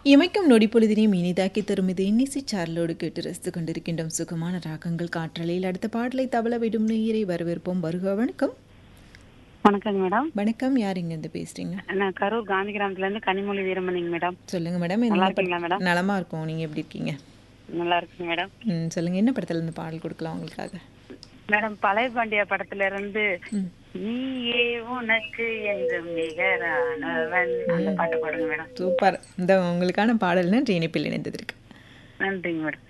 இமைக்கும் நொடி பொழுதினையும் இனிதாக்கி தரும் இது இன்னிசை சார்லோடு கேட்டு ரசித்து கொண்டிருக்கின்றோம் சுகமான ராகங்கள் காற்றலையில் அடுத்த பாடலை தவள விடும் நேயரை வரவேற்போம் வருக வணக்கம் வணக்கங்க மேடம் வணக்கம் யார் இங்கேருந்து பேசுறீங்க நான் கரூர் காந்தி கிராமத்துல இருந்து கனிமொழி வீரமணிங்க மேடம் சொல்லுங்க மேடம் நல்லா என்ன இருக்கீங்களா பட- மேடம் நலமா இருக்கோம் நீங்க எப்படி இருக்கீங்க நல்லா இருக்குங்க மேடம் ம் சொல்லுங்க என்ன படத்துல இருந்து பாடல் கொடுக்கலாம் உங்களுக்காக மேடம் பழைய பாண்டியா படத்துல இருந்து ம் நீயே உனக்கு என்று நிகரானவன் அந்த பாட்டு பாடுங்க மேடம் சூப்பர் இந்த உங்களுக்கான பாடல் நன்றி இணைப்பில் இணைந்ததற்கு நன்றிங்க மேடம்